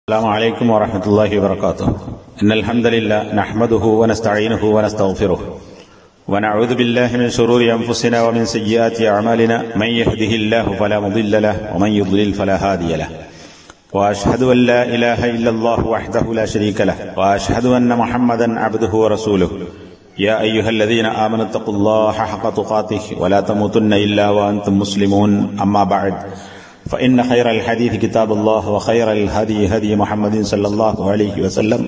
السلام عليكم ورحمة الله وبركاته إن الحمد لله نحمده ونستعينه ونستغفره ونعوذ بالله من شرور أنفسنا ومن سيئات أعمالنا من يهده الله فلا مضل له ومن يضلل فلا هادي له وأشهد أن لا إله إلا الله وحده لا شريك له وأشهد أن محمدا عبده ورسوله يا أيها الذين آمنوا اتقوا الله حق تقاته ولا تموتن إلا وأنتم مسلمون أما بعد فإن خير الحديث كتاب الله وخير الهدي هدي محمد صلى الله عليه وسلم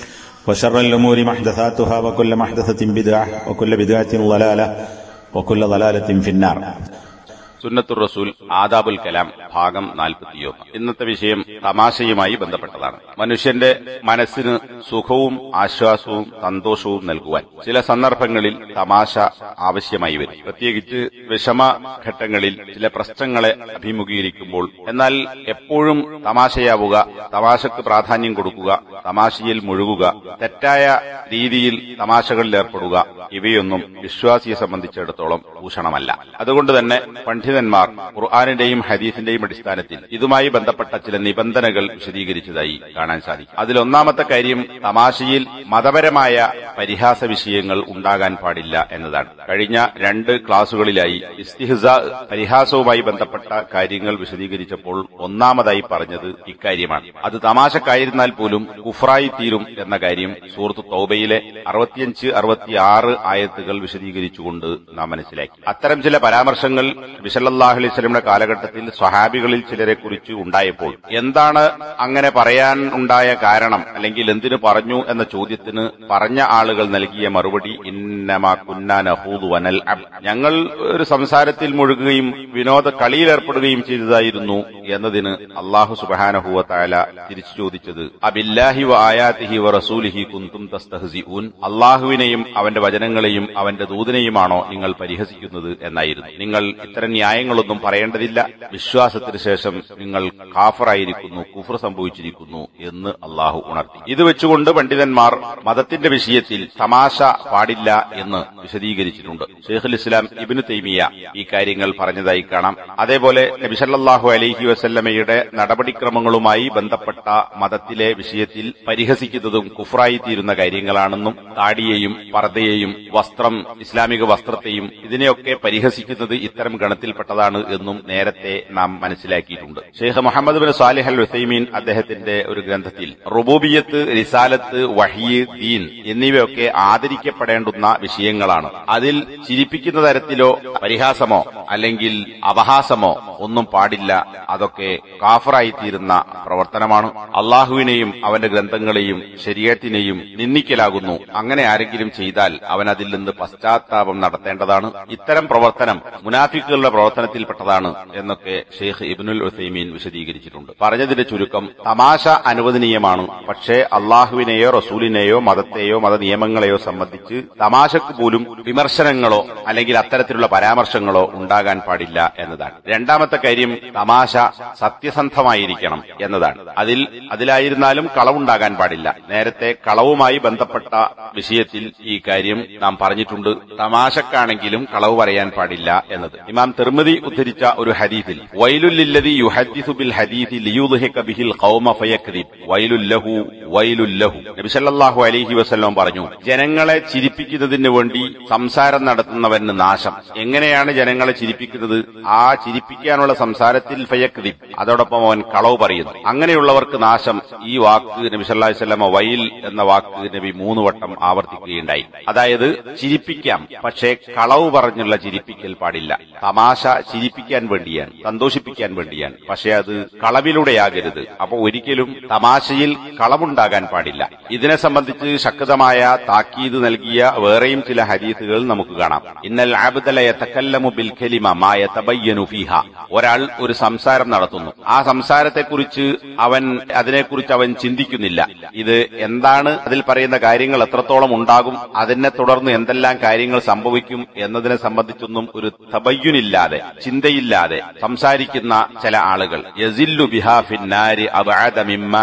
وشر الأمور محدثاتها وكل محدثة بدعة وكل بدعة ضلالة وكل ضلالة في النار സുന്നത്തുർ റസൂൽ ആദാബുൽ കലാം ഭാഗം നാൽപ്പത്തിയൊന്ന് ഇന്നത്തെ വിഷയം തമാശയുമായി ബന്ധപ്പെട്ടതാണ് മനുഷ്യന്റെ മനസ്സിന് സുഖവും ആശ്വാസവും സന്തോഷവും നൽകുവാൻ ചില സന്ദർഭങ്ങളിൽ തമാശ ആവശ്യമായി വരും പ്രത്യേകിച്ച് വിഷമ ഘട്ടങ്ങളിൽ ചില പ്രശ്നങ്ങളെ അഭിമുഖീകരിക്കുമ്പോൾ എന്നാൽ എപ്പോഴും തമാശയാവുക തമാശക്ക് പ്രാധാന്യം കൊടുക്കുക തമാശയിൽ മുഴുകുക തെറ്റായ രീതിയിൽ തമാശകളിൽ ഏർപ്പെടുക ഇവയൊന്നും വിശ്വാസിയെ സംബന്ധിച്ചിടത്തോളം ഭൂഷണമല്ല അതുകൊണ്ട് തന്നെ പണ്ഡിതന്മാർ ഖുർആാനിന്റെയും ഹദീസിന്റെയും അടിസ്ഥാനത്തിൽ ഇതുമായി ബന്ധപ്പെട്ട ചില നിബന്ധനകൾ വിശദീകരിച്ചതായി കാണാൻ സാധിക്കും അതിലൊന്നാമത്തെ കാര്യം തമാശയിൽ മതപരമായ പരിഹാസ വിഷയങ്ങൾ ഉണ്ടാകാൻ പാടില്ല എന്നതാണ് കഴിഞ്ഞ രണ്ട് ക്ലാസുകളിലായി ഇസ്തിഹിസ പരിഹാസവുമായി ബന്ധപ്പെട്ട കാര്യങ്ങൾ വിശദീകരിച്ചപ്പോൾ ഒന്നാമതായി പറഞ്ഞത് ഇക്കാര്യമാണ് അത് തമാശക്കായിരുന്നാൽ പോലും കുഫറായി തീരും എന്ന കാര്യം സൂറത്ത് തൗബയിലെ അറുപത്തിയഞ്ച് അറുപത്തിയാറ് ആയത്തുകൾ വിശദീകരിച്ചുകൊണ്ട് നാം മനസ്സിലാക്കി അത്തരം ചില പരാമർശങ്ങൾ വിസലല്ലാഹു അലൈഹി സ്വലമിന്റെ കാലഘട്ടത്തിൽ സ്വഹാബികളിൽ ചിലരെ കുറിച്ച് ഉണ്ടായപ്പോൾ എന്താണ് അങ്ങനെ പറയാൻ ഉണ്ടായ കാരണം അല്ലെങ്കിൽ എന്തിനു പറഞ്ഞു എന്ന ചോദ്യത്തിന് പറഞ്ഞ ആളുകൾ നൽകിയ മറുപടി ഇന്നമാ കുന്നാനഹൂദ് വനൽ അബ് ഞങ്ങൾ ഒരു സംസാരത്തിൽ മുഴുകുകയും വിനോദ കളിയിലേർപ്പെടുകയും ചെയ്തതായിരുന്നു എന്നതിന് അള്ളാഹു സുബാനഹുവ താല തിരിച്ചു ചോദിച്ചത് അബില്ലാഹി വ ആയാത്തിഹി വ റസൂലിഹി കുന്തും തസ്തഹസിഊൻ അള്ളാഹുവിനെയും അവന്റെ വചനങ്ങളെയും അവന്റെ ദൂതനെയുമാണോ നിങ്ങൾ പരിഹസിക്കുന്നത് എന്നായിരുന്നു നിങ്ങൾ ഇത്തരം ന്യായങ്ങളൊന്നും പറയേണ്ടതില്ല വിശ്വാസത്തിന് ശേഷം നിങ്ങൾ കാഫറായിരിക്കുന്നു കുഫർ സംഭവിച്ചിരിക്കുന്നു എന്ന് അള്ളാഹു ഉണർത്തി ഇത് വെച്ചുകൊണ്ട് പണ്ഡിതന്മാർ മതത്തിന്റെ വിഷയത്തിൽ തമാശ പാടില്ല എന്ന് വിശദീകരിച്ചിട്ടുണ്ട് ഷെയ്ഖുൽ ഇസ്ലാം ഇബിനു തൈമിയ ഈ കാര്യങ്ങൾ പറഞ്ഞതായി കാണാം അതേപോലെ നബിസല്ലാഹു അലൈഹി വസല്ലമയുടെ നടപടിക്രമങ്ങളുമായി ബന്ധപ്പെട്ട മതത്തിലെ വിഷയത്തിൽ പരിഹസിക്കുന്നതും കുഫറായി തീരുന്ന കാര്യങ്ങളാണെന്നും താടിയെയും പർദ്ദയെയും വസ്ത്രം ഇസ്ലാമിക വസ്ത്രത്തെയും ഇതിനെയൊക്കെ പരിഹസിക്കുന്നത് ഇത്തരം ഗണത്തിൽപ്പെട്ടതാണ് എന്നും നേരത്തെ നാം മനസ്സിലാക്കിയിട്ടുണ്ട് Sheikh Muhammad bin Salih al Uthaymeen അദ്ദേഹത്തിന്റെ ഒരു ഗ്രന്ഥത്തിൽ റുബൂബിയത്ത് റിസാലത്ത് വഹിയ് ദീൻ എന്നിവയൊക്കെ ആദരിക്കപ്പെടേണ്ടുന്ന വിഷയങ്ങളാണ് അതിൽ ചിരിപ്പിക്കുന്ന തരത്തിലോ പരിഹാസമോ അല്ലെങ്കിൽ അപഹാസമോ ഒന്നും പാടില്ല അതൊക്കെ കാഫറായി തീരുന്ന പ്രവർത്തനമാണ് അള്ളാഹുവിനെയും അവന്റെ ഗ്രന്ഥങ്ങളെയും ശരീരത്തിനെയും നിന്ദിക്കലാകുന്നു അങ്ങനെ ആരെങ്കിലും ചെയ്താൽ അവൻ അതിൽ നിന്ന് പശ്ചാത്താപം നടത്തേണ്ടതാണ് ഇത്തരം പ്രവർത്തനം മുനാഫിക്കുകളുടെ പ്രവർത്തനത്തിൽപ്പെട്ടതാണ് എന്നൊക്കെ ഷെയ്ഖ് ഇബ്നുൽ ഉസൈമീൻ വിശദീകരിച്ചിട്ടുണ്ട് പറഞ്ഞതിന്റെ ചുരുക്കം തമാശ അനുവദനീയമാണ് പക്ഷേ അള്ളാഹുവിനെയോ റസൂലിനെയോ മതത്തെയോ മത നിയമങ്ങളെയോ സംബന്ധിച്ച് തമാശക്ക് പോലും വിമർശനങ്ങളോ അല്ലെങ്കിൽ അത്തരത്തിലുള്ള പരാമർശങ്ങളോ ഉണ്ടാകാൻ പാടില്ല എന്നതാണ് രണ്ടാമത്തെ കാര്യം തമാശ സത്യസന്ധമായിരിക്കണം എന്നതാണ് അതിൽ അതിലായിരുന്നാലും കളവുണ്ടാകാൻ പാടില്ല നേരത്തെ കളവുമായി ബന്ധപ്പെട്ട വിഷയത്തിൽ ഈ കാര്യം നാം പറഞ്ഞിട്ടുണ്ട് തമാശക്കാണെങ്കിലും കളവ് പറയാൻ പാടില്ല എന്നത് ഇമാം തിർമതി ഉദ്ധരിച്ച ഒരു ഹദീസിൽ വൈലുല്ലതി യുഹദ്ദിസു ബിൽ ഹദീസി ലിയുദ്ഹിക ബിഹിൽ ഖൗമ ഫയക്ദിബ് വൈലുല്ലഹു വൈലുല്ലഹു നബി സല്ലല്ലാഹു അലൈഹി വസല്ലം പറഞ്ഞു ജനങ്ങളെ ചിരിപ്പിക്കുന്നതിന് വേണ്ടി സംസാരം നടത്തുന്നവന് നാശം എങ്ങനെയാണ് ജനങ്ങളെ ചിരിപ്പിക്കുന്നത് ആ ചിരിപ്പിക്കാനുള്ള സംസാരത്തിൽ ഫയക്ദിബ് അതോടൊപ്പം അവൻ കളവ് പറയുന്നു അങ്ങനെയുള്ളവർക്ക് നാശം ഈ വാക്ക് നബി സല്ലല്ലാഹു അലൈഹി വസല്ലം വൈൽ എന്ന വാക്ക് നബി മൂന്ന് വട്ടം ആവർത്തിക്കുകയുണ്ടായി അതായത് ചിരിപ്പിക്കാം പക്ഷേ കളവ് പറഞ്ഞുള്ള ചിരിപ്പിക്കൽ പാടില്ല തമാശ ചിരിപ്പിക്കാൻ വേണ്ടിയാണ് സന്തോഷിപ്പിക്കാൻ വേണ്ടിയാണ് പക്ഷെ അത് കളവിലൂടെയാകരുത് അപ്പൊ ഒരിക്കലും തമാശയിൽ കളവുണ്ടാകാൻ പാടില്ല ഇതിനെ സംബന്ധിച്ച് ശക്തമായ താക്കീത് നൽകിയ വേറെയും ചില ഹദീസുകൾ നമുക്ക് കാണാം ഇന്നൽ ആബുദലയ തക്കല്ലമു ബിൽ ഖലിമ മായ തബയ്യനു ഫീഹ ഒരാൾ ഒരു സംസാരം നടത്തുന്നു ആ സംസാരത്തെക്കുറിച്ച് അവൻ അതിനെക്കുറിച്ച് അവൻ ചിന്തിക്കുന്നില്ല ഇത് എന്താണ് അതിൽ പറയുന്ന കാര്യങ്ങൾ എത്രത്തോളം ഉണ്ടാകും അതിനെ തുടർന്ന് എന്തെല്ലാം കാര്യങ്ങൾ സംഭവിക്കും എന്നതിനെ സംബന്ധിച്ചൊന്നും ഒരു തബയ്യുനില്ലാതെ ചിന്തയില്ലാതെ സംസാരിക്കുന്ന ചില ആളുകൾ യസില്ലു ബിഹാ ഫിന്നാരി അബഅദ മിമ്മ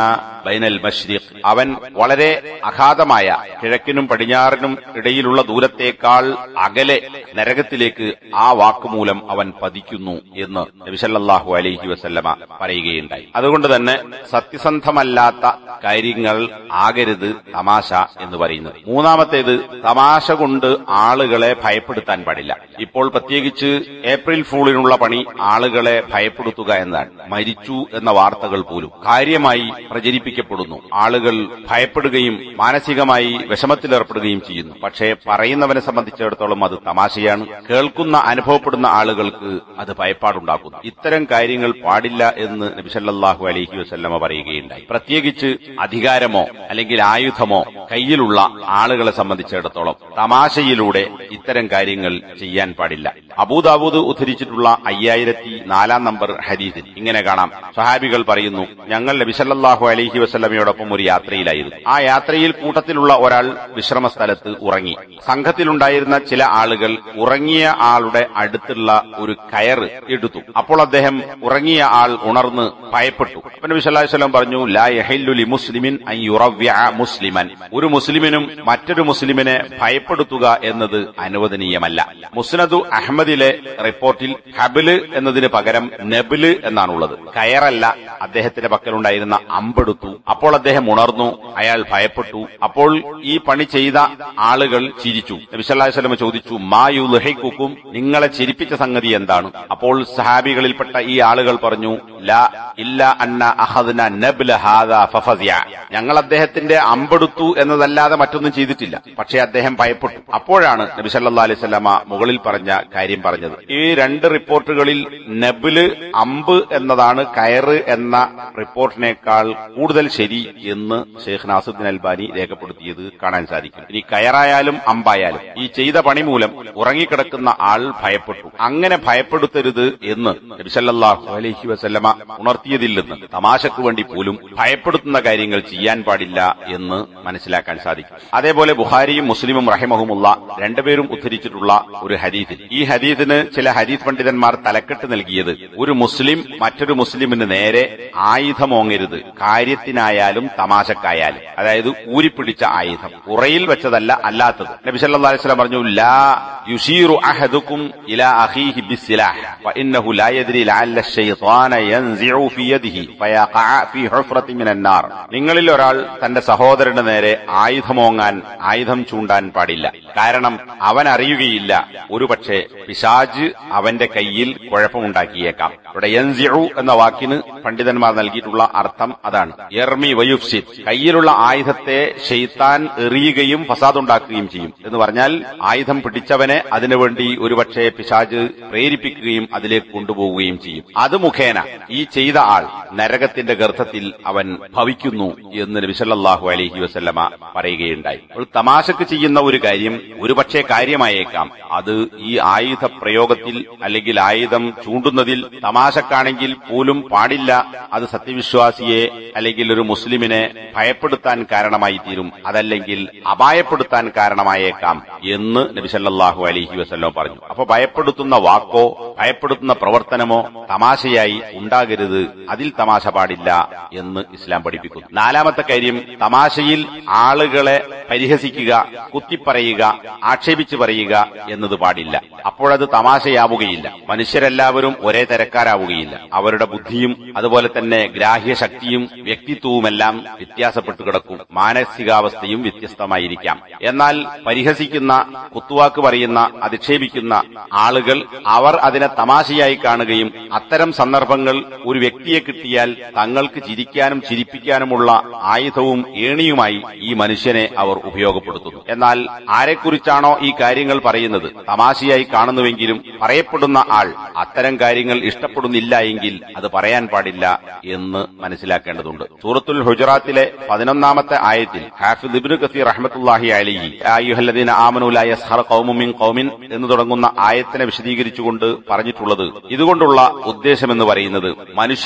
ബൈനൽ മഷ്രിഖ് അവൻ വളരെ അഗാധമായ കിഴക്കിനും പടിഞ്ഞാറിനും ഇടയിലുള്ള ദൂരത്തേക്കാൾ അകലെ നരകത്തിലേക്ക് ആ വാക്കുമൂലം അവൻ പതിക്കുന്നു എന്ന് നബിസല്ലാഹു അലൈഹി വസല്ലമ പറയുകയുണ്ടായി അതുകൊണ്ട് തന്നെ സത്യസന്ധമല്ലാത്ത കാര്യങ്ങൾ ആകരുത് തമാശ എന്ന് പറയുന്നത് മൂന്നാമത്തേത് തമാശ കൊണ്ട് ആളുകളെ ഭയപ്പെടുത്താൻ പാടില്ല ഇപ്പോൾ പ്രത്യേകിച്ച് ഏപ്രിൽ ഫൂളിനുള്ള പണി ആളുകളെ ഭയപ്പെടുത്തുക എന്നതാണ് മരിച്ചു എന്ന വാർത്തകൾ പോലും കാര്യമായി പ്രചരിപ്പിക്കപ്പെടുന്നു ആളുകൾ ഭയപ്പെടുകയും മാനസികമായി വിഷമത്തിലേർപ്പെടുകയും ചെയ്യുന്നു പക്ഷേ പറയുന്നവനെ സംബന്ധിച്ചിടത്തോളം അത് തമാശയാണ് കേൾക്കുന്ന അനുഭവപ്പെടുന്ന ആളുകൾക്ക് അത് ഭയപ്പാടുണ്ടാക്കുന്നു ഇത്തരം കാര്യങ്ങൾ പാടില്ല എന്ന് നബിസല്ലാഹു അലൈഹി വസല്ലമ പറയുകയുണ്ടായി പ്രത്യേകിച്ച് അധികാരമോ അല്ലെങ്കിൽ ആയുധമോ കയ്യിലുള്ള ആളുകളെ സംബന്ധിച്ചിടത്തോളം തമാശയിലൂടെ ഇത്തരം കാര്യങ്ങൾ ചെയ്യാൻ പാടില്ല അബൂദാബൂദ് ഉദ്ധരിച്ചിട്ടുള്ള അയ്യായിരത്തി നാലാം നമ്പർ ഹദീസിൽ ഇങ്ങനെ കാണാം സഹാബികൾ പറയുന്നു ഞങ്ങൾ നബിസല്ലാഹു അലൈഹി വസ്ലമയോടൊപ്പം ഒരു യാത്രയിലായിരുന്നു ആ യാത്രയിൽ കൂട്ടത്തിലുള്ള ഒരാൾ വിശ്രമ സ്ഥലത്ത് ഉറങ്ങി സംഘത്തിലുണ്ടായിരുന്ന ചില ആളുകൾ ഉറങ്ങിയ ആളുടെ അടുത്തുള്ള ഒരു കയറ് എടുത്തു അപ്പോൾ അദ്ദേഹം ഉറങ്ങിയ ആൾ ഉണർന്ന് ഭയപ്പെട്ടു അപ്പൊ നബി സല്ലല്ലാഹു അലൈഹി വസല്ലം പറഞ്ഞു ലാ യഹില്ലു ലി മുസ്ലിമിൻ അൻ യുറവ്വിഅ മുസ്ലിമൻ ഒരു മുസ്ലിമിനും മറ്റൊരു മുസ്ലിമിനെ ഭയപ്പെടുത്തുക എന്നത് അനുവദനീയമല്ല മുസ്നദു അഹമ്മദിലെ റിപ്പോർട്ടിൽ ഹബില് എന്നതിന് പകരം നബില് എന്നാണുള്ളത് കയറല്ല അദ്ദേഹത്തിന്റെ പക്കലുണ്ടായിരുന്ന അമ്പെടുത്തു അപ്പോൾ അദ്ദേഹം ഉണർന്നു അയാൾ ഭയപ്പെട്ടു അപ്പോൾ ഈ പണി ചെയ്ത ആളുകൾ ചിരിച്ചു നബി സല്ലല്ലാഹു അലൈഹി വസല്ലം ചോദിച്ചു മാ യുൽഹിക്കുക്കും നിങ്ങളെ ചിരിപ്പിച്ച സംഗതി എന്താണ് അപ്പോൾ സഹാബികളിൽപ്പെട്ട ഈ ആളുകൾ പറഞ്ഞു ലാ ഇല്ല അന്ന അഹദ്ന നബ്ല ഹാദാ ഫഫസിയ ഞങ്ങൾ അദ്ദേഹത്തിന്റെ അമ്പെടുത്തു എന്നതല്ലാതെ മറ്റൊന്നും ചെയ്തിട്ടില്ല പക്ഷേ അദ്ദേഹം ഭയപ്പെട്ടു അപ്പോഴാണ് നബി സല്ലല്ലാഹു അലൈഹി വസല്ലമ മുകളിൽ പറഞ്ഞ കാര്യം പറഞ്ഞത് ഈ രണ്ട് റിപ്പോർട്ടുകളിൽ നബില് അമ്പ് എന്നതാണ് കയറ് എന്ന റിപ്പോർട്ടിനേക്കാൾ കൂടുതൽ ശരി എന്ന് ഷെയ്ഖ് നാസുദ്ദീൻ അൽബാനി രേഖപ്പെടുത്തിയത് കാണാൻ സാധിക്കും ഇനി കയറായാലും അമ്പായാലും ഈ ചെയ്ത പണി മൂലം ഉറങ്ങിക്കിടക്കുന്ന ആൾ ഭയപ്പെട്ടു അങ്ങനെ ഭയപ്പെടുത്തരുത് എന്ന് നബിസല്ലാഹു അലൈഹി വസല്ലമ ഉണർത്തിയതിൽ നിന്ന് തമാശക്ക് വേണ്ടി പോലും ഭയപ്പെടുത്തുന്ന കാര്യങ്ങൾ ചെയ്യാൻ പാടില്ല എന്ന് മനസ്സിലാക്കാൻ സാധിക്കും അതേപോലെ ബുഹാരിയും മുസ്ലിമും റഹിമഹുമുള്ള രണ്ടുപേരും ഉദ്ധരിച്ചിട്ടുള്ള ഒരു ഹദീസിൽ ഈ ഹദീസിന് ചില ഹദീസ് പണ്ഡിതന്മാർ തലക്കെട്ട് നൽകിയത് ഒരു മുസ്ലിം മറ്റൊരു മുസ്ലിമിന് നേരെ ആയുധമോങ്ങരുത് കാര്യത്തിനായാലും തമാശക്കായാലും അതായത് ഊരിപ്പിടിച്ച ആയുധം ഉറയിൽ വെച്ചതല്ല അല്ലാത്തത് നബി സല്ലല്ലാഹു അലൈഹി വസല്ലം പറഞ്ഞു ലാ യുഷീറു അഹദുക്കും ഇലാ അഖീഹി ബിസ്സിലാഹ് ഫഇന്നഹു ലാ യദ്രി ലഅല്ല الشيطان ينزع في يده فيقع في حفرة من النار നിങ്ങളിൽ ഒരാൾ തന്റെ സഹോദരന്റെ നേരെ ആയുധമോങ്ങാൻ ആയുധം ചൂണ്ടാൻ പാടില്ല കാരണം അവൻ അറിയുകയില്ല ഒരുപക്ഷെ പിശാജ് അവന്റെ കയ്യിൽ കുഴപ്പമുണ്ടാക്കിയേക്കാം ഇവിടെ യൻസിഉ എന്ന വാക്കിന് പണ്ഡിതന്മാർ നൽകിയിട്ടുള്ള അർത്ഥം അതാണ് എർമി വയുഫ്സിദ് കയ്യിലുള്ള ആയുധത്തെ ഷെയ്ത്താൻ എറിയുകയും ഫസാദുണ്ടാക്കുകയും ചെയ്യും എന്ന് പറഞ്ഞാൽ ആയുധം പിടിച്ചവനെ അതിനുവേണ്ടി ഒരുപക്ഷെ പിശാജ് പ്രേരിപ്പിക്കുകയും അതിലേക്ക് കൊണ്ടുപോവുകയും ചെയ്യും അത് മുഖേന ഈ ചെയ്ത ആൾ നരകത്തിന്റെ ഗർത്തത്തിൽ അവൻ ഭവിക്കുന്നു എന്ന് നബിസല്ലാഹു അലൈഹി വസല്ലമ പറയുകയുണ്ടായി ഒരു തമാശക്ക് ചെയ്യുന്ന ഒരു കാര്യം ഒരുപക്ഷെ കാര്യമായേക്കാം അത് ഈ ആയുധ പ്രയോഗത്തിൽ അല്ലെങ്കിൽ ആയുധം ചൂണ്ടുന്നതിൽ തമാശക്കാണെങ്കിൽ പോലും പാടില്ല അത് സത്യവിശ്വാസിയെ അല്ലെങ്കിൽ ഒരു മുസ്ലിമിനെ ഭയപ്പെടുത്താൻ കാരണമായി തീരും അതല്ലെങ്കിൽ അപായപ്പെടുത്താൻ കാരണമായേക്കാം എന്ന് നബിസല്ലാഹു അലൈഹി വസല്ലം പറഞ്ഞു അപ്പൊ ഭയപ്പെടുത്തുന്ന വാക്കോ ഭയപ്പെടുത്തുന്ന പ്രവർത്തനമോ തമാശയായി ഉണ്ടാകരുത് അതിൽ തമാശ പാടില്ല എന്ന് ഇസ്ലാം പഠിപ്പിക്കുന്നു നാലാമത്തെ കാര്യം തമാശയിൽ ആളുകളെ പരിഹസിക്കുക കുത്തിപ്പറയുക ആക്ഷേപിച്ചു പറയുക എന്നത് പാടില്ല അപ്പോഴത് തമാശയാവുകയില്ല മനുഷ്യരെല്ലാവരും ഒരേ തരക്കാരാവുകയില്ല അവരുടെ ബുദ്ധിയും അതുപോലെ തന്നെ ഗ്രാഹ്യശക്തിയും വ്യക്തിത്വവുമെല്ലാം വ്യത്യാസപ്പെട്ടു കിടക്കും മാനസികാവസ്ഥയും വ്യത്യസ്തമായിരിക്കാം എന്നാൽ പരിഹസിക്കുന്ന കുത്തുവാക്ക് പറയുന്ന അധിക്ഷേപിക്കുന്ന ആളുകൾ അവർ അതിനെ തമാശയായി കാണുകയും അത്തരം സന്ദർഭങ്ങൾ ഒരു വ്യക്തിയെ കിട്ടിയാൽ തങ്ങൾക്ക് ചിരിക്കാനും ചിരിപ്പിക്കാനുമുള്ള ആയുധവും ഏണിയുമായി ഈ മനുഷ്യനെ അവർ ഉപയോഗപ്പെടുത്തുന്നു എന്നാൽ ആരെക്കുറിച്ചാണോ ഈ കാര്യങ്ങൾ പറയുന്നത് തമാശയായി കാണുന്നുവെങ്കിലും പറയപ്പെടുന്ന ആൾ അത്തരം കാര്യങ്ങൾ ഇഷ്ടപ്പെടുന്നില്ല എങ്കിൽ അത് പറയാൻ പാടില്ല എന്ന് മനസ്സിലാക്കേണ്ടതുണ്ട് സൂറത്തുൽ ഹുജറാത്തിലെ പതിനൊന്നാമത്തെ ആയത്തിൽ ഹാഫിദ് ഇബ്നു കസീർ റഹ്മത്തുല്ലാഹി അലൈഹി ആയുഹല്ലദീന ആമനു ലാ യസ്ഹർ ഖൗമും മിൻ ഖൗമിൻ എന്ന് തുടങ്ങുന്ന ആയത്തിനെ വിശദീകരിച്ചുകൊണ്ട് പറഞ്ഞിട്ടുള്ളത് ഇതുകൊണ്ടുള്ള ഉദ്ദേശം എന്ന് പറയുന്നത് മനുഷ്യൻ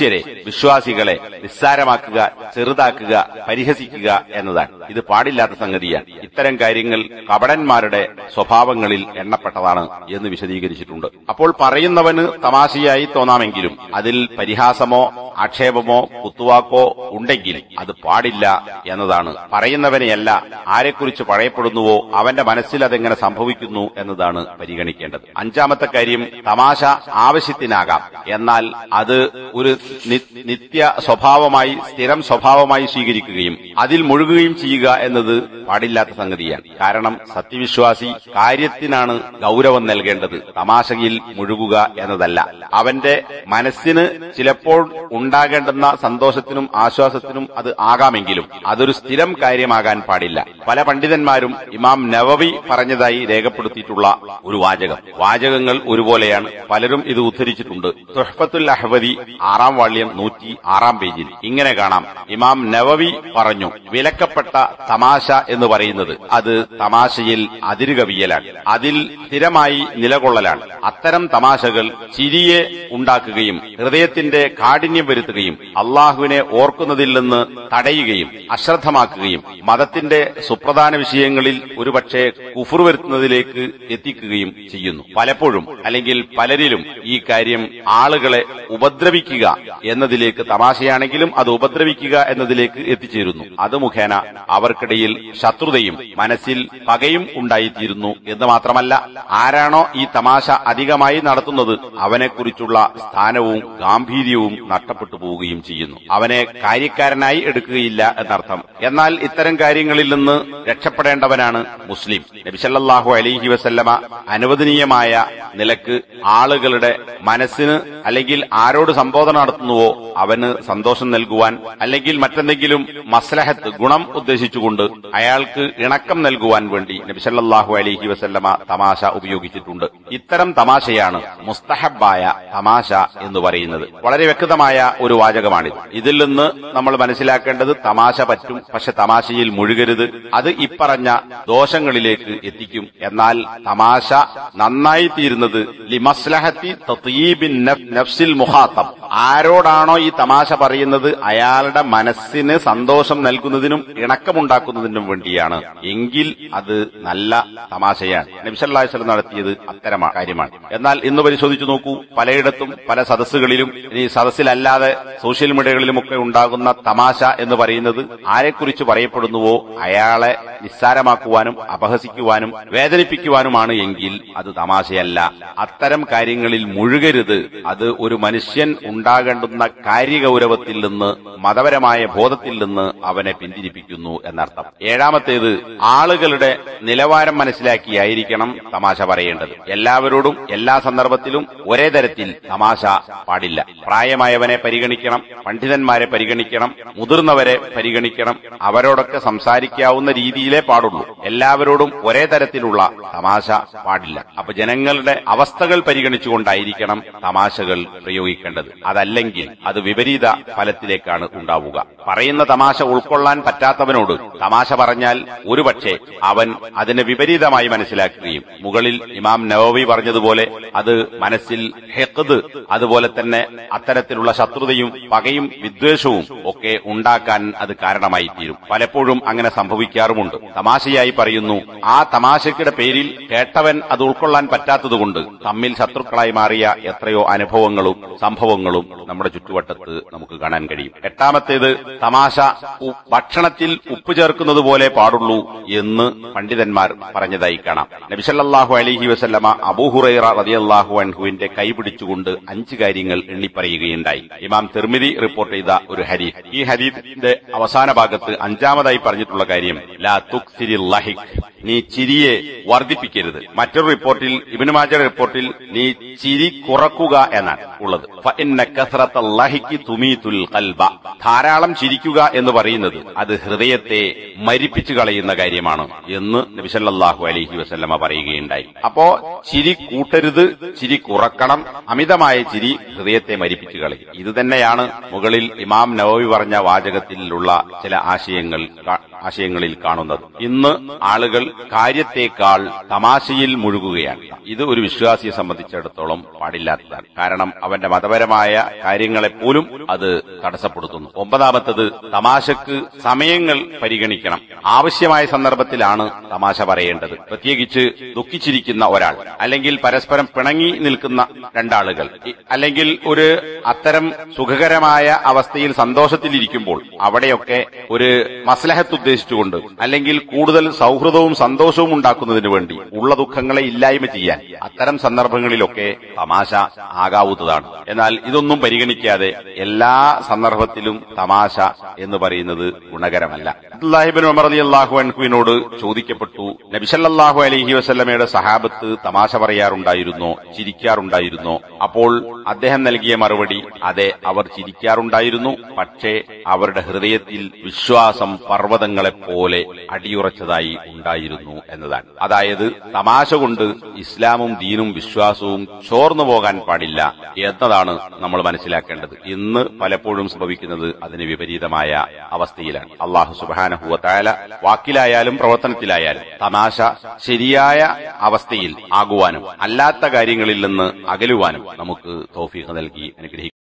മനുഷ്യരെ വിശ്വാസികളെ നിസ്സാരമാക്കുക ചെറുതാക്കുക പരിഹസിക്കുക എന്നതാണ് ഇത് പാടില്ലാത്ത സംഗതിയാണ് ഇത്തരം കാര്യങ്ങൾ കപടന്മാരുടെ സ്വഭാവങ്ങളിൽ എണ്ണപ്പെട്ടതാണ് എന്ന് വിശദീകരിച്ചിട്ടുണ്ട് അപ്പോൾ പറയുന്നവന് തമാശയായി തോന്നാമെങ്കിലും അതിൽ പരിഹാസമോ ആക്ഷേപമോ കുത്തുവാക്കോ ഉണ്ടെങ്കിൽ അത് പാടില്ല എന്നതാണ് പറയുന്നവനെയല്ല ആരെക്കുറിച്ച് പറയപ്പെടുന്നുവോ അവന്റെ മനസ്സിൽ അതെങ്ങനെ സംഭവിക്കുന്നു എന്നതാണ് പരിഗണിക്കേണ്ടത് അഞ്ചാമത്തെ കാര്യം തമാശ ആവശ്യത്തിനാകാം എന്നാൽ അത് ഒരു നി- നിത്യ സ്വഭാവമായി സ്ഥിരം സ്വഭാവമായി സ്വീകരിക്കുകയും അതിൽ മുഴുകുകയും ചെയ്യുക എന്നത് പാടില്ലാത്ത സംഗതിയാണ് കാരണം സത്യവിശ്വാസി കാര്യത്തിനാണ് ഗൗരവം നൽകേണ്ടത് തമാശയിൽ മുഴുകുക എന്നതല്ല അവന്റെ മനസ്സിന് ചിലപ്പോൾ ഉണ്ടാകേണ്ടുന്ന സന്തോഷത്തിനും ആശ്വാസത്തിനും അത് ആകാമെങ്കിലും അതൊരു സ്ഥിരം കാര്യമാകാൻ പാടില്ല പല പണ്ഡിതന്മാരും ഇമാം നവവി പറഞ്ഞതായി രേഖപ്പെടുത്തിയിട്ടുള്ള ഒരു വാചകം വാചകങ്ങൾ ഒരുപോലെയാണ് പലരും ഇത് ഉദ്ധരിച്ചിട്ടുണ്ട് തുഹ്ഫത്തുൽ അഹ്വദി ആറാം വാള്യം നൂറ്റി ആറാം പേജിൽ ഇങ്ങനെ കാണാം ഇമാം നവവി പറഞ്ഞു വിലക്കപ്പെട്ട തമാശ എന്ന് പറയുന്നത് അത് തമാശയിൽ അതിരുകവിയലാണ് അതിൽ സ്ഥിരമായി നിലകൊള്ളലാണ് അത്തരം തമാശകൾ ചിരിയെ ഉണ്ടാക്കുകയും ഹൃദയത്തിന്റെ കാഠിന്യം വരുത്തുകയും അള്ളാഹുവിനെ ഓർക്കുന്നതിൽ നിന്ന് തടയുകയും അശ്രദ്ധമാക്കുകയും മതത്തിന്റെ സുപ്രധാന വിഷയങ്ങളിൽ ഒരുപക്ഷെ കുഫർ വരുത്തുന്നതിലേക്ക് എത്തിക്കുകയും ചെയ്യുന്നു പലപ്പോഴും അല്ലെങ്കിൽ പലരിലും ഈ കാര്യം ആളുകളെ ഉപദ്രവിക്കുക എന്നതിലേക്ക് തമാശയാണെങ്കിലും അത് ഉപദ്രവിക്കുക എന്നതിലേക്ക് എത്തിച്ചേരുന്നു അത് മുഖേന അവർക്കിടയിൽ ശത്രുതയും മനസ്സിൽ പകയും ഉണ്ടായിത്തീരുന്നു എന്ന് മാത്രമല്ല ആരാണോ ഈ തമാശ അധികമായി നടത്തുന്നത് അവനെക്കുറിച്ചുള്ള സ്ഥാനവും ഗാംഭീര്യവും നഷ്ടപ്പെട്ടു പോവുകയും ചെയ്യുന്നു അവനെ കാര്യക്കാരനായി എടുക്കുകയില്ല എന്നർത്ഥം എന്നാൽ ഇത്തരം കാര്യങ്ങളിൽ നിന്ന് രക്ഷപ്പെടേണ്ടവനാണ് മുസ്ലിം നബിസല്ലാഹു അലൈഹി വസല്ലമ അനുവദനീയമായ നിലക്ക് ആളുകളുടെ മനസ്സിന് അല്ലെങ്കിൽ ആരോട് സംബോധന നടത്തുന്നുവോ അവന് സന്തോഷം നൽകുവാൻ അല്ലെങ്കിൽ മറ്റെന്തെങ്കിലും മസ്ലഹത്ത് ഗുണം ഉദ്ദേശിച്ചുകൊണ്ട് അയാൾക്ക് ഇണക്കം നൽകുവാൻ വേണ്ടി നബിസല്ലാഹു അലൈഹി വസല്ലമ തമാശ ഉപയോഗിച്ചിട്ടുണ്ട് ഇത്തരം തമാശയാണ് മുസ്തഹബായ തമാശ എന്ന് പറയുന്നത് വളരെ വ്യക്തമായ ഒരു വാചകമാണിത് ഇതിൽ നിന്ന് നമ്മൾ മനസ്സിലാക്കേണ്ടത് തമാശ പറ്റും പക്ഷെ തമാശയിൽ മുഴുകരുത് അത് ഇപ്പറഞ്ഞ ദോഷങ്ങളിലേക്ക് എത്തിക്കും എന്നാൽ തമാശ നന്നായി തീരുന്നത് ലിമസ്ലഹത്തി തത്തീബിൻ നഫ്- നഫ്സിൽ മുഹാത്തം ആരോടാണോ ഈ തമാശ പറയുന്നത് അയാളുടെ മനസ്സിന് സന്തോഷം നൽകുന്നതിനും ഇണക്കമുണ്ടാക്കുന്നതിനും വേണ്ടിയാണ് എങ്കിൽ അത് നല്ല തമാശയാണ് നബിസല്ലാസ്ലം നടത്തിയത് അത്തരം കാര്യമാണ് എന്നാൽ ഇന്ന് പരിശോധിച്ചു നോക്കൂ പലയിടത്തും പല സദസ്സുകളിലും ഇനി സദസ്സിലല്ലാതെ സോഷ്യൽ മീഡിയകളിലുമൊക്കെ ഉണ്ടാകുന്ന തമാശ എന്ന് പറയുന്നത് ആരെക്കുറിച്ച് പറയപ്പെടുന്നുവോ അയാളെ നിസ്സാരമാക്കുവാനും അപഹസിക്കുവാനും വേദനിപ്പിക്കുവാനുമാണ് എങ്കിൽ അത് തമാശയല്ല അത്തരം കാര്യങ്ങളിൽ മുഴുകരുത് അത് ഒരു മനുഷ്യൻ ഉണ്ടാകേണ്ടുന്ന കാര്യഗൗരവത്തിൽ നിന്ന് മതപരമായ ബോധത്തിൽ നിന്ന് അവനെ പിന്തിരിപ്പിക്കുന്നു എന്നർത്ഥം ഏഴാമത്തേത് ആളുകളുടെ നിലവാരം മനസ്സിലാക്കിയായിരിക്കണം തമാശ പറയേണ്ടത് എല്ലാവരോടും എല്ലാ സന്ദർഭത്തിലും ഒരേ തരത്തിൽ തമാശ പാടില്ല പ്രായമായവനെ പരിഗണിക്കണം പണ്ഡിതന്മാരെ പരിഗണിക്കണം മുതിർന്നവരെ പരിഗണിക്കണം അവരോടൊക്കെ സംസാരിക്കാവുന്ന രീതിയിലേ പാടുള്ളൂ എല്ലാവരോടും ഒരേ തരത്തിലുള്ള തമാശ പാടില്ല അപ്പൊ ജനങ്ങളുടെ അവസ്ഥകൾ പരിഗണിച്ചുകൊണ്ടായിരിക്കണം തമാശകൾ പ്രയോഗിക്കേണ്ടത് അതല്ലെങ്കിൽ അത് വിപരീത ഫലത്തിലേക്കാണ് ഉണ്ടാവുക പറയുന്ന തമാശ ഉൾക്കൊള്ളാൻ പറ്റാത്തവനോട് തമാശ പറഞ്ഞാൽ ഒരുപക്ഷെ അവൻ അതിനെ വിപരീതമായി മനസ്സിലാക്കുകയും മുകളിൽ ഇമാം നവവി പറഞ്ഞതുപോലെ അത് മനസ്സിൽ ഹെക്കത് അതുപോലെ തന്നെ അത്തരത്തിലുള്ള ശത്രുതയും പകയും വിദ്വേഷവും ഒക്കെ ഉണ്ടാക്കാൻ അത് കാരണമായി തീരും പലപ്പോഴും അങ്ങനെ സംഭവിക്കാറുമുണ്ട് തമാശയായി പറയുന്നു ആ തമാശയ്ക്കുടെ പേരിൽ കേട്ടവൻ അത് ഉൾക്കൊള്ളാൻ പറ്റാത്തതുകൊണ്ട് തമ്മിൽ ശത്രുക്കളായി മാറിയ എത്രയോ അനുഭവങ്ങളും സംഭവങ്ങളും നമ്മുടെ ചുറ്റുവട്ടത്ത് നമുക്ക് കാണാൻ കഴിയും എട്ടാമത്തേത് തമാശ ഉ- ഭക്ഷണത്തിൽ ഉപ്പ് ചേർക്കുന്നത് പോലെ പാടുള്ളൂ എന്ന് പണ്ഡിതന്മാർ പറഞ്ഞതായി കാണാം നബിസല്ലാഹു അലഹി വസല്ലമ അബൂഹുറൈറ റതിയല്ലാഹു അൻഹുവിന്റെ കൈ പിടിച്ചുകൊണ്ട് അഞ്ച് കാര്യങ്ങൾ എണ്ണിപ്പറയുകയുണ്ടായി ഇമാം തിർമിതി റിപ്പോർട്ട് ചെയ്ത ഒരു ഹരീഫ് ഈ ഹരീഫിന്റെ അവസാന ഭാഗത്ത് അഞ്ചാമതായി പറഞ്ഞിട്ടുള്ള കാര്യം ലാ തുക്സിരി ലഹിക് നീ ചിരിയെ വർദ്ധിപ്പിക്കരുത് മറ്റൊരു റിപ്പോർട്ടിൽ ഇബിന് മാജയുടെ റിപ്പോർട്ടിൽ നീ ചിരി കുറക്കുക എന്നാണ് ഉള്ളത് ഫഇന്ന കസ്റത്ത ലഹിക്ക് തുമീതുൽ ഖൽബ ധാരാളം ചിരിക്കുക എന്ന് പറയുന്നത് അത് ഹൃദയത്തെ മരിപ്പിച്ചു കളയുന്ന കാര്യമാണ് എന്ന് നബിസല്ലാഹു അലൈഹി വസല്ലമ പറയുകയുണ്ടായി അപ്പോ ചിരി കൂട്ടരുത് ചിരി കുറക്കണം അമിതമായ ചിരി ഹൃദയത്തെ മരിപ്പിച്ചു കളയും ഇത് തന്നെയാണ് മുകളിൽ ഇമാം നവവി പറഞ്ഞ വാചകത്തിലുള്ള ചില ആശയങ്ങൾ കാ- ആശയങ്ങളിൽ കാണുന്നത് ഇന്ന് ആളുകൾ കാര്യത്തേക്കാൾ തമാശയിൽ മുഴുകുകയാണ് ഇത് ഒരു വിശ്വാസിയെ സംബന്ധിച്ചിടത്തോളം പാടില്ലാത്തതാണ് കാരണം അവന്റെ മതപരമായ കാര്യങ്ങളെപ്പോലും അത് തടസ്സപ്പെടുത്തുന്നു ഒമ്പതാമത്തത് തമാശക്ക് സമയങ്ങൾ പരിഗണിക്കണം ആവശ്യമായ സന്ദർഭത്തിലാണ് തമാശ പറയേണ്ടത് പ്രത്യേകിച്ച് ദുഃഖിച്ചിരിക്കുന്ന ഒരാൾ അല്ലെങ്കിൽ പരസ്പരം പിണങ്ങി നിൽക്കുന്ന രണ്ടാളുകൾ ഇ- അല്ലെങ്കിൽ ഒരു അത്തരം സുഖകരമായ അവസ്ഥയിൽ സന്തോഷത്തിലിരിക്കുമ്പോൾ അവിടെയൊക്കെ ഒരു മസ്ലഹത്ത് ഉദ്ദേശിച്ചുകൊണ്ട് അല്ലെങ്കിൽ കൂടുതൽ സൗഹൃദവും സന്തോഷവും ഉണ്ടാക്കുന്നതിന് വേണ്ടി ഉള്ള ദുഃഖങ്ങളെ ഇല്ലായ്മ ചെയ്യാൻ അത്തരം സന്ദർഭങ്ങളിലൊക്കെ തമാശ ആകാവുന്നതാണ് എന്നാൽ ഇതൊന്നും പരിഗണിക്കാതെ എല്ലാ സന്ദർഭത്തിലും തമാശ എന്ന് പറയുന്നത് ഗുണകരമല്ല അബ്ദുല്ലാഹിബിൻ ഉമർ അലി അള്ളാഹു അൻഹുവിനോട് ചോദിക്കപ്പെട്ടു നബിസല്ലാഹു അലഹി വസ്ല്ലമയുടെ സഹാബത്ത് തമാശ പറയാറുണ്ടായിരുന്നോ ചിരിക്കാറുണ്ടായിരുന്നോ അപ്പോൾ അദ്ദേഹം നൽകിയ മറുപടി അതെ അവർ ചിരിക്കാറുണ്ടായിരുന്നു പക്ഷേ അവരുടെ ഹൃദയത്തിൽ വിശ്വാസം പർവ്വതങ്ങളെപ്പോലെ അടിയുറച്ചതായി ഉണ്ടായിരുന്നു എന്നതാണ് അതായത് തമാശ കൊണ്ട് ഇസ്ലാമും ദീനും വിശ്വാസവും ചോർന്നു പോകാൻ പാടില്ല എന്നതാണ് നമ്മൾ മനസ്സിലാക്കേണ്ടത് ഇന്ന് പലപ്പോഴും സംഭവിക്കുന്നത് അതിന് വിപരീതമായ അവസ്ഥയിലാണ് അള്ളാഹു സുബാനഹുവത്തായ വാക്കിലായാലും പ്രവർത്തനത്തിലായാലും തമാശ ശരിയായ അവസ്ഥയിൽ ആകുവാനും അല്ലാത്ത കാര്യങ്ങളിൽ നിന്ന് അകലുവാനും നമുക്ക് തോഫീഖ് നൽകി അനുഗ്രഹിക്കും